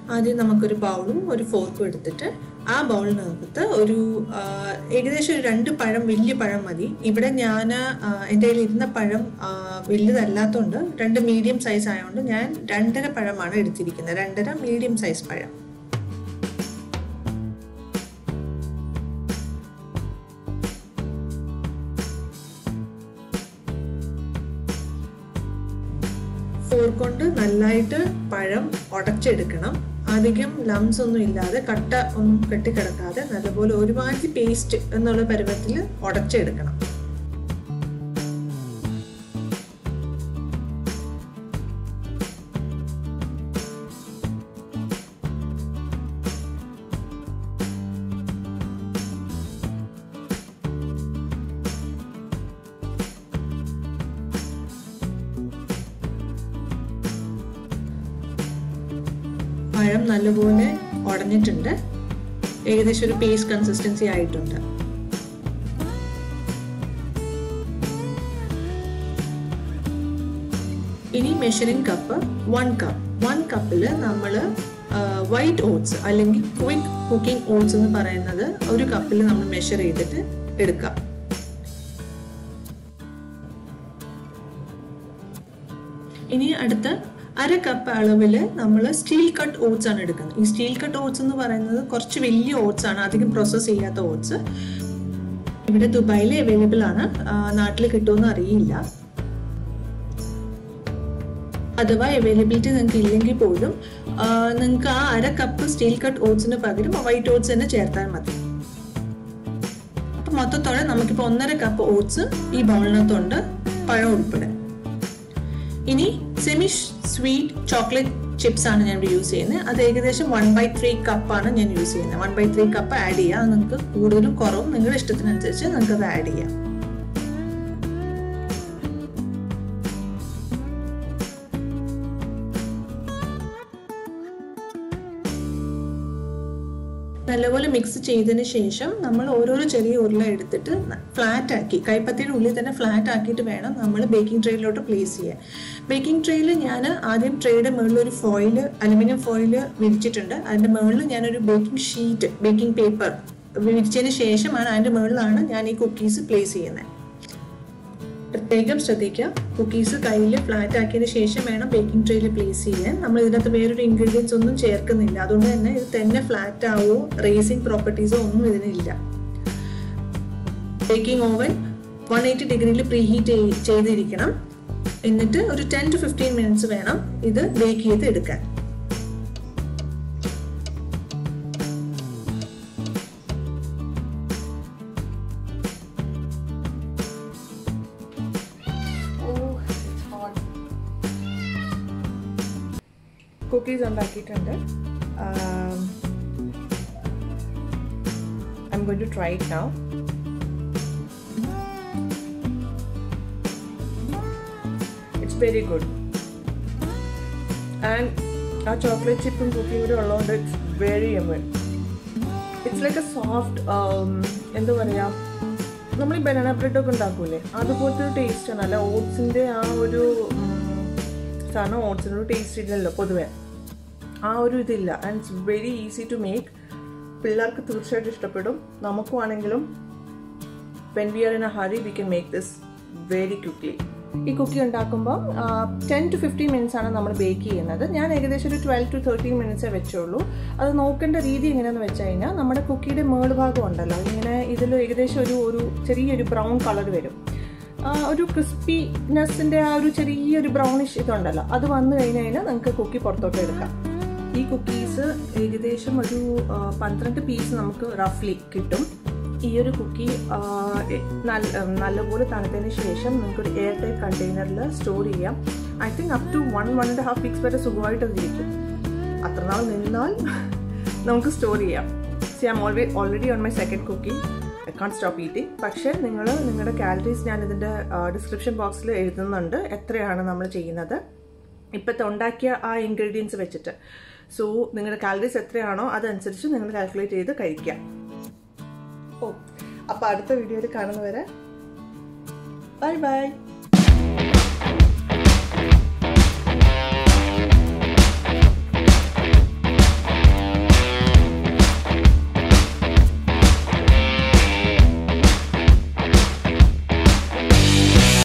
ആദ്യം നമുക്കൊരു ബൗളും ഒരു ഫോർക്കും എടുത്തിട്ട് ആ ബൗളിനകത്ത് ഒരു ആ, ഏകദേശം ഒരു രണ്ട് പഴം വലിയ പഴം മതി ഇവിടെ ഞാൻ എൻ്റെ കയ്യിൽ ഇരുന്ന പഴം ആ, വലുതല്ലാത്തതുകൊണ്ട് രണ്ട് മീഡിയം സൈസ് ആയതുകൊണ്ട് ഞാൻ രണ്ടര പഴമാണ് എടുത്തിരിക്കുന്നത് രണ്ടര മീഡിയം സൈസ് പഴം ഫോർ കൊണ്ട് നല്ലതായിട്ട് പഴം ഉടച്ചെടുക്കണം അധികം ലംസ് ഒന്നും ഇല്ലാതെ കട്ട ഒന്നും കെട്ടിക്കിടക്കാതെ നല്ലപോലെ ഒരുമാതിരി പേസ്റ്റ് എന്നുള്ള പരുവത്തിൽ ഉടച്ചെടുക്കണം പഴം നല്ലപോലെ ഉടഞ്ഞിട്ടുണ്ട് ഏകദേശം ഒരു പേസ്റ്റ് കൺസിസ്റ്റൻസി ആയിട്ടുണ്ട് ഇനി measuring cup one cup one കപ്പിൽ നമ്മൾ വൈറ്റ് ഓട്സ് അല്ലെങ്കിൽ ക്വിക്ക് കുക്കിംഗ് ഓട്സ് എന്ന് പറയുന്നത് ഒരു കപ്പിൽ നമ്മൾ മെഷർ ചെയ്തിട്ട് എടുക്കാം ഇനി അടുത്ത അര കപ്പ് അളവിൽ നമ്മൾ സ്റ്റീൽ കട്ട് ഓട്സ് ആണ് എടുക്കുന്നത് ഈ സ്റ്റീൽ കട്ട് ഓട്സ് എന്ന് പറയുന്നത് കുറച്ച് വലിയ ഓട്സ് ആണ് അധികം പ്രോസസ്സ് ചെയ്യാത്ത ഓട്സ് ഇവിടെ ദുബായിൽ അവൈലബിൾ ആണ് നാട്ടിൽ കിട്ടുമെന്ന് അറിയില്ല അഥവാ അവൈലബിലിറ്റി നിങ്ങൾക്ക് ഇല്ലെങ്കിൽ പോലും നിങ്ങൾക്ക് ആ അര കപ്പ് സ്റ്റീൽ കട്ട് ഓട്സിന് പകരം വൈറ്റ് ഓട്സ് തന്നെ ചേർത്താൽ മതി അപ്പൊ മൊത്തത്തോടെ നമുക്കിപ്പോൾ ഒന്നര കപ്പ് ഓട്സ് ഈ ബൗളിനകത്തുണ്ട് പഴം ഉൾപ്പെടെ ഇനി സെമി സ്വീറ്റ് ചോക്ലേറ്റ് ചിപ്സ് ആണ് ഞാൻ യൂസ് ചെയ്യുന്നത് അത് ഏകദേശം വൺ ബൈ ത്രീ കപ്പാണ് ഞാൻ യൂസ് ചെയ്യുന്നത് one by three cup add ചെയ്യുക അത് നിങ്ങൾക്ക് കൂടുതലും കുറവും നിങ്ങളുടെ ഇഷ്ടത്തിനനുസരിച്ച് നിങ്ങൾക്ക് അത് ആഡ് ചെയ്യാം നല്ലപോലെ മിക്സ് ചെയ്തതിന് ശേഷം നമ്മൾ ഓരോരോ ചെറിയ ഉരുള എടുത്തിട്ട് ഫ്ലാറ്റ് ആക്കി കൈപ്പത്തിയുടെ ഉള്ളിൽ തന്നെ ഫ്ലാറ്റ് ആക്കിയിട്ട് വേണം നമ്മൾ ബേക്കിംഗ് ട്രേയിലോട്ട് പ്ലേസ് ചെയ്യാൻ ബേക്കിംഗ് ട്രേയിൽ ഞാൻ ആദ്യം ട്രേയുടെ മുകളിൽ ഒരു ഫോയിൽ അലുമിനിയം ഫോയിൽ വിരിച്ചിട്ടുണ്ട് അതിൻ്റെ മുകളിൽ ഞാനൊരു ബേക്കിംഗ് ഷീറ്റ് ബേക്കിംഗ് പേപ്പർ വിരിച്ചതിന് ശേഷമാണ് അതിൻ്റെ മുകളിലാണ് ഞാൻ ഈ കുക്കീസ് പ്ലേസ് ചെയ്യുന്നത് പ്രത്യേകം ശ്രദ്ധിക്കുക കുക്കീസ് കയ്യിൽ ഫ്ലാറ്റ് ആക്കിയതിന് ശേഷം വേണം ബേക്കിംഗ് ട്രേയിൽ പ്ലേസ് ചെയ്യാൻ നമ്മൾ ഇതിനകത്ത് വേറൊരു ഇൻഗ്രീഡിയൻസ് ഒന്നും ചേർക്കുന്നില്ല അതുകൊണ്ട് തന്നെ ഇത് തന്നെ ഫ്ലാറ്റ് ആവോ റേസിംഗ് പ്രോപ്പർട്ടീസോ ഒന്നും ഇതിനില്ല ബേക്കിംഗ് ഓവൻ വൺ എയ്റ്റി ഡിഗ്രിയിൽ പ്രീ ഹീറ്റ് ചെയ്തിരിക്കണം എന്നിട്ട് ഒരു ടെൻ ടു ഫിഫ്റ്റീൻ മിനിറ്റ്സ് വേണം ഇത് ബേക്ക് ചെയ്ത് എടുക്കാൻ കുക്കീസ് ഉണ്ടാക്കിയിട്ടുണ്ട് I'm going to try it now it's very good and ആ ചോക്ലേറ്റ് ചിപ്പും കുക്കിയും കൂടെ ഉള്ളതുകൊണ്ട് ഇറ്റ്സ് വെരി എമൻ ഇറ്റ്സ് ലൈക്ക് എ സോഫ്റ്റ് എന്താ പറയുക നമ്മൾ ഈ ബനാന ബ്രെഡ് ഒക്കെ ഉണ്ടാക്കൂലേ അതുപോലത്തെ ഒരു ടേസ്റ്റ് ആണ് അല്ല ഓട്സിൻ്റെ ആ ഒരു സാധനം ഓട്സിനൊരു ടേസ്റ്റ് ഇല്ലല്ലോ പൊതുവെ ആ ഒരു ഇതില്ല and it's very easy to make പിള്ളേർക്ക് തീർച്ചയായിട്ടും ഇഷ്ടപ്പെടും നമുക്കും ആണെങ്കിലും when we are in a hurry we can make this very quickly ഈ കുക്കി ഉണ്ടാക്കുമ്പോൾ ടെൻ ടു ഫിഫ്റ്റീൻ മിനിറ്റ്സ് ആണ് നമ്മൾ ബേക്ക് ചെയ്യുന്നത് ഞാൻ ഏകദേശം ഒരു ട്വൽവ് ടു തേർട്ടീൻ മിനിറ്റ്സേ വെച്ചുള്ളൂ അത് നോക്കേണ്ട രീതി എങ്ങനെയാണെന്ന് വെച്ച് കഴിഞ്ഞാൽ നമ്മുടെ കുക്കിയുടെ മേൾ ഭാഗം ഉണ്ടല്ലോ ഇങ്ങനെ ഇതിൽ ഏകദേശം ഒരു ഒരു ചെറിയൊരു ബ്രൗൺ കളർ വരും ഒരു ക്രിസ്പിനെസ്സിൻ്റെ ആ ഒരു ചെറിയൊരു ബ്രൗണിഷ് ഇതുണ്ടല്ലോ അത് വന്നു കഴിഞ്ഞ് കഴിഞ്ഞാൽ നിങ്ങൾക്ക് കുക്കി പുറത്തോട്ട് എടുക്കാം ഈ കുക്കീസ് ഏകദേശം ഒരു പന്ത്രണ്ട് പീസ് നമുക്ക് റഫ്ലി കിട്ടും ഈ ഒരു കുക്കി നല്ല നല്ലപോലെ തണുത്തതിന് ശേഷം നിങ്ങൾക്ക് ഒരു എയർ ടൈറ്റ് കണ്ടെയ്നറിൽ സ്റ്റോർ ചെയ്യാം I think up to one one and half weeks വരെ സുഖമായിട്ട് അതിരിക്കും അത്ര നാൾ നിന്നാൽ നമുക്ക് സ്റ്റോർ ചെയ്യാം see am always already on my second cookie I can't stop eating പക്ഷേ നിങ്ങൾ നിങ്ങളുടെ കാലറീസ് ഞാൻ ഇതിൻ്റെ ഡിസ്ക്രിപ്ഷൻ ബോക്സിൽ എഴുതുന്നുണ്ട് എത്രയാണ് നമ്മൾ ചെയ്യുന്നത് ഇപ്പോഴത്തെ ഉണ്ടാക്കിയ ആ ഇൻഗ്രീഡിയൻസ് വെച്ചിട്ട് സോ നിങ്ങളുടെ കാലറീസ് എത്രയാണോ അതനുസരിച്ച് നിങ്ങൾ കാൽക്കുലേറ്റ് ചെയ്ത് കഴിക്കാം ഓ അപ്പോൾ അടുത്ത വീഡിയോയിൽ കാണുന്നവരെ ബൈ ബൈ